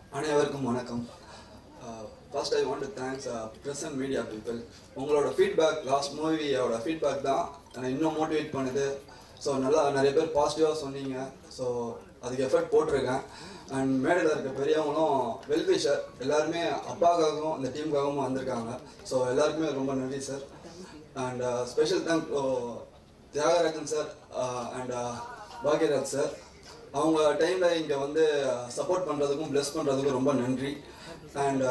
அனைவருக்கும் வணக்கம் first I want to thanks present media people உங்களோட ஃபீட்பேக் லாஸ்ட் மூவியோட ஃபீட்பேக் தான் என்னை இன்னும் மோட்டிவேட் பண்ணுது ஸோ நல்லா நிறைய பேர் பாசிட்டிவாக சொன்னீங்க ஸோ அதுக்கு எஃபர்ட் போட்டிருக்கேன் அண்ட் மேடையில் இருக்க பெரியவங்களும் வெல்விஷர் எல்லாருமே அப்பாக்காகவும் இந்த டீமுக்காகவும் வந்திருக்காங்க ஸோ எல்லாருக்குமே ரொம்ப நன்றி sir and special thank Thiagarajan sir and Bhagyaraj sir அவங்க டைமில் இங்கே வந்து சப்போர்ட் பண்ணுறதுக்கும் ப்ளெஸ் பண்ணுறதுக்கும் ரொம்ப நன்றி அண்ட்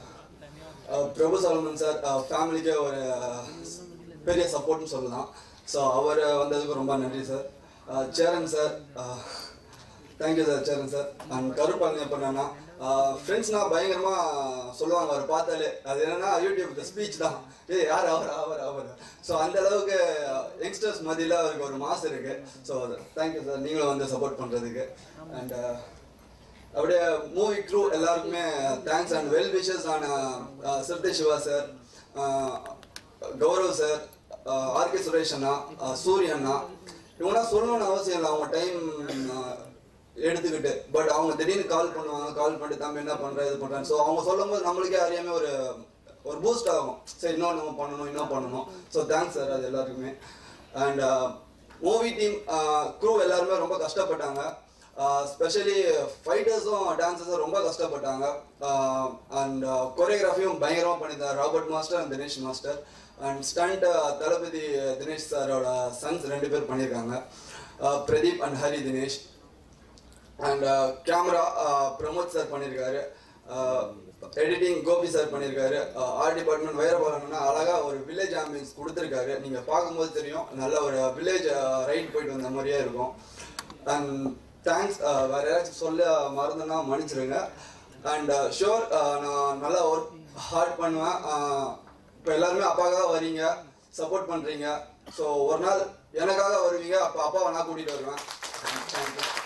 பிரபு சலமன் சார் ஃபேமிலிக்கே ஒரு பெரிய சப்போர்ட்னு சொல்லலாம் ஸோ அவர் வந்ததுக்கு ரொம்ப நன்றி sir Cheran sir thank you sir Cheran sir and கருப்பாங்க பண்ணா ஃப்ரெண்ட்ஸ்னா பயங்கரமாக சொல்லுவாங்க அவர் பார்த்தாலே அது என்னன்னா யூடியூப் ஸ்பீச் தான் ஏ யார் அவர் அவர் அவர் ஸோ அந்த அளவுக்கு யங்ஸ்டர்ஸ் மத்தியில் அவருக்கு ஒரு மாஸ் இருக்கு ஸோ தேங்க்யூ சார் நீங்களும் வந்து சப்போர்ட் பண்ணுறதுக்கு அண்ட் அப்படியே மூவி க்ரூ எல்லாருக்குமே தேங்க்ஸ் அண்ட் வெல் விஷஸ் ஆன சிறுத்தை சிவா சார் கௌரவ் சார் ஆர்கே சுரேஷ் அண்ணா சூரிய அண்ணா இவங்களாம் சொல்லணும்னு அவசியம் இல்லை அவங்க டைம் எடுத்துக்கிட்டு பட் அவங்க திடீர்னு கால் பண்ணுவாங்க கால் பண்ணிட்டு தம்பி என்ன பண்ற இது பண்றேன் ஸோ அவங்க சொல்லும் போது நம்மளுக்கே அறியாம ஒரு ஒரு பூஸ்ட் ஆகும் சரி இன்னும் நம்ம பண்ணணும் இன்னும் பண்ணணும் ஸோ தேங்க்ஸ் சார் அது எல்லாருக்குமே அண்ட் மூவி டீம் க்ரூ எல்லாருமே ரொம்ப கஷ்டப்பட்டாங்க ஸ்பெஷலி ஃபைட்டர்ஸும் டான்சர்ஸும் ரொம்ப கஷ்டப்பட்டாங்க அண்ட் கொரியோகிராஃபியும் பயங்கரமாக பண்ணியிருந்தார் Robert master and Dinesh master and stunt Thalapathy Dinesh சாரோட சன்ஸ் ரெண்டு பேர் பண்ணியிருக்காங்க Pradeep and Hari Dinesh and camera Pramod sir பண்ணியிருக்காரு எடிட்டிங் கோபி சார் பண்ணியிருக்காரு ஆர்ட் டிபார்ட்மெண்ட் வைரபாலன்னா அழகாக ஒரு வில்லேஜ் ஆம்பியன்ஸ் கொடுத்துருக்காரு நீங்கள் பார்க்கும்போது தெரியும் நல்ல ஒரு வில்லேஜ் ரைட் போயிட்டு வந்த மாதிரியே இருக்கும் அண்ட் தேங்க்ஸ் வேற யாராச்சும் சொல்ல மறந்துன்னா மன்னிச்சிருங்க அண்ட் ஷோர் நான் நல்லா ஒர்க் ஹார்ட் பண்ணுவேன் இப்போ எல்லாருமே அப்பாக்காக வரீங்க சப்போர்ட் பண்ணுறீங்க ஸோ ஒரு நாள் எனக்காக வருவீங்க அப்போ அப்பாவை நான் கூட்டிகிட்டு வருவேன் தேங்க்யூ